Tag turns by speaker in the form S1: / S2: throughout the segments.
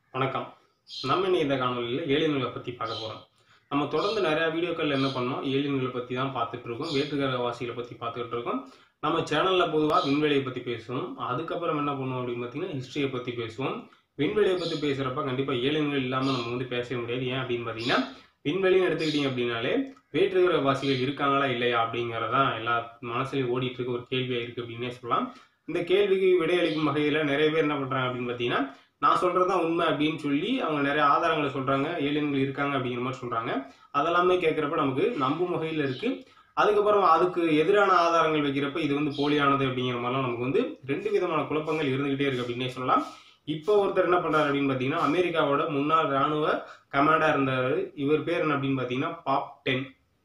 S1: வணக்கம் நம்ம இன்னைக்கு இந்த காணொலியில் ஏலியன்களை பற்றி பார்க்க போகிறோம் நம்ம தொடர்ந்து நிறையா வீடியோக்கள் என்ன பண்ணோம் ஏலியன்களை பற்றி தான் பார்த்துட்டு இருக்கோம் வேற்றுக்கிரகவாசிகளை பற்றி பார்த்துட்டு இருக்கோம் நம்ம சேனலில் பொதுவாக விண்வெளியை பற்றி பேசுவோம் அதுக்கப்புறம் என்ன பண்ணுவோம் அப்படின்னு பார்த்தீங்கன்னா ஹிஸ்ட்ரியை பற்றி பேசுவோம் விண்வெளியை பற்றி பேசுகிறப்ப கண்டிப்பாக ஏலியன்கள் இல்லாமல் நம்ம வந்து பேசவே முடியாது ஏன் அப்படின்னு பார்த்தீங்கன்னா விண்வெளின்னு எடுத்துக்கிட்டீங்க அப்படின்னாலே வேற்றுக்கிரகவாசிகள் இருக்காங்களா இல்லையா அப்படிங்கிறதான் எல்லா மனசுலையும் ஓடிட்டு இருக்க ஒரு கேள்வியாக இருக்குது அப்படின்னே சொல்லலாம் இந்த கேள்விக்கு விடையளிக்கும் வகையில் நிறைய பேர் என்ன பண்ணுறாங்க அப்படின்னு பார்த்தீங்கன்னா நான் சொல்கிறது தான் உண்மை அப்படின்னு சொல்லி அவங்க நிறைய ஆதாரங்களை சொல்கிறாங்க ஏலியன்கள் இருக்காங்க அப்படிங்கிற மாதிரி சொல்கிறாங்க அதெல்லாமே கேட்குறப்ப நமக்கு நம்பும் வகையில் இருக்குது அதுக்கப்புறம் அதுக்கு எதிரான ஆதாரங்கள் வைக்கிறப்ப இது வந்து போலியானது அப்படிங்கிற மாதிரிலாம் நமக்கு வந்து ரெண்டு விதமான குழப்பங்கள் இருந்துகிட்டே இருக்கு அப்படின்னே சொல்லலாம் இப்போ ஒருத்தர் என்ன பண்ணுறாரு அப்படின்னு பார்த்தீங்கன்னா அமெரிக்காவோட முன்னாள் ராணுவ கமாண்டா இருந்தார் இவர் பேர் என்ன அப்படின்னு பார்த்தீங்கன்னா பாப் டென்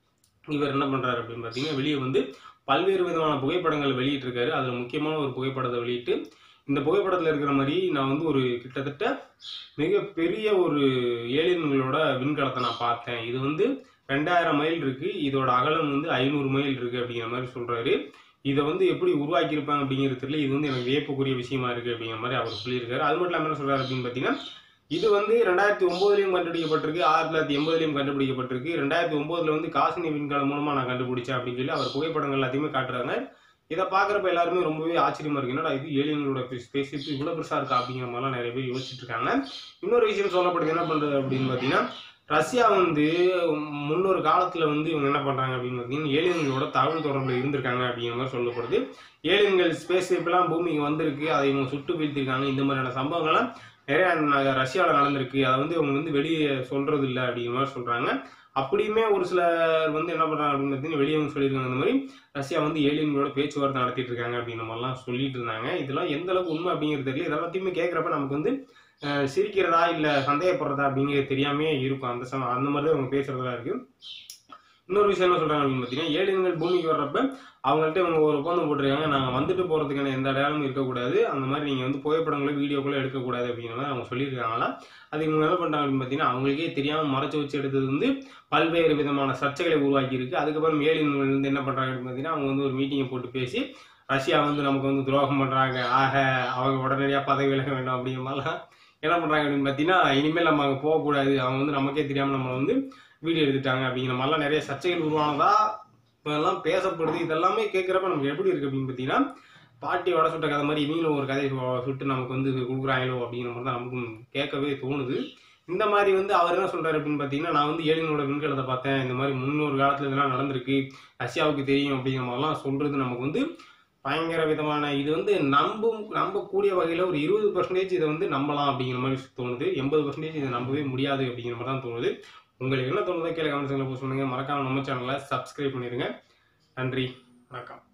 S1: இவர் என்ன பண்ணுறாரு அப்படின்னு பார்த்தீங்கன்னா வெளியே வந்து பல்வேறு விதமான புகைப்படங்கள் வெளியிட்டிருக்காரு அதில் முக்கியமான ஒரு புகைப்படத்தை வெளியிட்டு இந்த புகைப்படத்தில் இருக்கிற மாதிரி நான் வந்து ஒரு கிட்டத்தட்ட மிகப்பெரிய ஒரு ஏலியன்களோட விண்கலத்தை நான் பார்த்தேன் இது வந்து ரெண்டாயிரம் மைல் இருக்கு இதோட அகலம் வந்து ஐநூறு மைல் இருக்கு அப்படிங்கிற மாதிரி சொல்றாரு இதை வந்து எப்படி உருவாக்கியிருப்பாங்க அப்படிங்கிறது தெரியல இது வந்து எனக்கு வியப்புக்குரிய விஷயமா இருக்கு அப்படிங்கிற மாதிரி அவர் சொல்லியிருக்காரு அது மட்டும் இல்லாமல் என்ன சொல்றாரு அப்படின்னு பார்த்தீங்கன்னா இது வந்து ரெண்டாயிரத்தி ஒன்பதுலையும் கண்டுபிடிக்கப்பட்டிருக்கு ஆயிரத்தி தொள்ளாயிரத்தி எண்பதுலையும் கண்டுபிடிக்கப்பட்டிருக்கு ரெண்டாயிரத்தி ஒன்பதுல வந்து காசினி விண்கலம் மூலமா நான் கண்டுபிடிச்சேன் அப்படின்னு சொல்லி அவர் புகைப்படங்கள் எல்லாத்தையுமே காட்டுறாங்க இதை பார்க்குறப்ப எல்லாருமே ரொம்பவே ஆச்சரியமா இருக்கு என்னடா இது ஏலியன்களோட ஸ்பேஸ் இவ்வளோ பெருசா இருக்கா அப்படிங்கிற மாதிரிலாம் நிறைய பேர் யோசிச்சுட்டு இருக்காங்க இன்னொரு விஷயம் சொல்லப்படுது என்ன பண்றது அப்படின்னு பார்த்தீங்கன்னா ரஷ்யா வந்து முன்னொரு காலத்துல வந்து இவங்க என்ன பண்றாங்க அப்படின்னு பார்த்தீங்கன்னா ஏலியன்களோட தகவல் தொடர்புல இருந்திருக்காங்க அப்படிங்கிற மாதிரி சொல்லப்படுது ஏலியன்கள் ஸ்பேஸ் ஷிப்லாம் பூமிக்கு வந்திருக்கு அதை இவங்க சுட்டு வீழ்த்திருக்காங்க இந்த மாதிரியான சம்பவங்கள்லாம் நிறைய ந- ரஷ்யாவில் நடந்திருக்கு அதை வந்து இவங்க வந்து வெளியே சொல்றது இல்லை அப்படிங்கிற மாதிரி சொல்றாங்க அப்படியுமே ஒரு சிலர் வந்து என்ன பண்றாங்க அப்படின்னு பார்த்தீங்கன்னா வெளியே வந்து சொல்லியிருக்காங்க இந்த மாதிரி ரஷ்யா வந்து ஏலியன்களோட பேச்சுவார்த்தை நடத்திட்டு இருக்காங்க அப்படின்ற மாதிரிலாம் சொல்லிட்டு இருந்தாங்க இதெல்லாம் எந்த அளவுக்கு உண்மை அப்படிங்கிறது தெரியல இதெல்லாத்தையுமே கேட்குறப்ப நமக்கு வந்து அஹ், சிரிக்கிறதா இல்லை சந்தேகப்படுறதா அப்படிங்கிறது தெரியாமே இருக்கும் அந்த சம அந்த மாதிரி தான் அவங்க பேசுறதா இருக்கு இன்னொரு விஷயம் என்ன சொல்றாங்க அப்படின்னு பார்த்தீங்கன்னா ஏலியன்கள் பூமிக்கு வர்றப்ப அவங்கள்ட்ட இவங்க ஒரு ஒப்பந்தம் போட்டிருக்காங்க நாங்கள் வந்துட்டு போகிறதுக்கான எந்த அடையாளமும் இருக்கக்கூடாது அந்த மாதிரி நீங்கள் வந்து புகைப்படங்களோ வீடியோக்களோ எடுக்கக்கூடாது அப்படிங்கிற மாதிரி அவங்க சொல்லியிருக்காங்களா அது இவங்க என்ன பண்ணுறாங்க அப்படின்னு பார்த்தீங்கன்னா அவங்களுக்கே தெரியாமல் மறைச்சு வச்சு எடுத்தது வந்து பல்வேறு விதமான சர்ச்சைகளை உருவாக்கி இருக்கு அதுக்கப்புறம் ஏலியன்கள் வந்து என்ன பண்ணுறாங்க அப்படின்னு பார்த்தீங்கன்னா அவங்க வந்து ஒரு மீட்டிங்கை போட்டு பேசி ரஷ்யா வந்து நமக்கு வந்து துரோகம் பண்ணுறாங்க ஆக அவங்க உடனடியாக பதவி விலக வேண்டும் அப்படிங்கிற மாதிரிலாம் என்ன பண்ணுறாங்க அப்படின்னு பார்த்தீங்கன்னா இனிமேல் நம்ம அங்கே போகக்கூடாது அவங்க வந்து நமக்கே தெரியாமல் நம்மளை வந்து வீடியோ எடுத்துட்டாங்க அப்படிங்கிற மாதிரிலாம் நிறைய சர்ச்சைகள் உருவானதா இதெல்லாம் பேசப்படுது இதெல்லாமே கேட்குறப்ப நமக்கு எப்படி இருக்கு அப்படின்னு பார்த்தீங்கன்னா பாட்டி வடை சுட்ட கதை மாதிரி இவங்களும் ஒரு கதையை சு- சுட்டு நமக்கு வந்து கொடுக்குறாங்களோ அப்படிங்கிற மாதிரி தான் நமக்கும் கேட்கவே தோணுது இந்த மாதிரி வந்து அவர் என்ன சொல்றாரு அப்படின்னு பார்த்தீங்கன்னா நான் வந்து ஏலியனோட விண்கலத்தை பார்த்தேன் இந்த மாதிரி முன்னொரு காலத்துல இதெல்லாம் நடந்திருக்கு ரஷ்யாவுக்கு தெரியும் அப்படிங்கிற மாதிரிலாம் சொல்றது நமக்கு வந்து பயங்கர விதமான இது வந்து நம்பும் நம்பக்கூடிய வகையில் ஒரு இருபது பர்சன்டேஜ் இதை வந்து நம்பலாம் அப்படிங்கிற மாதிரி தோணுது எண்பது பர்சன்டேஜ் இதை நம்பவே முடியாது அப்படிங்கிற மாதிரி தான் தோணுது உங்களுக்கு என்ன தோணுதோ கீழே கமெண்ட்ஸில் போஸ்ட் பண்ணுங்க மறக்காம நம்ம சேனலை சப்ஸ்கிரைப் பண்ணிடுங்க நன்றி வணக்கம்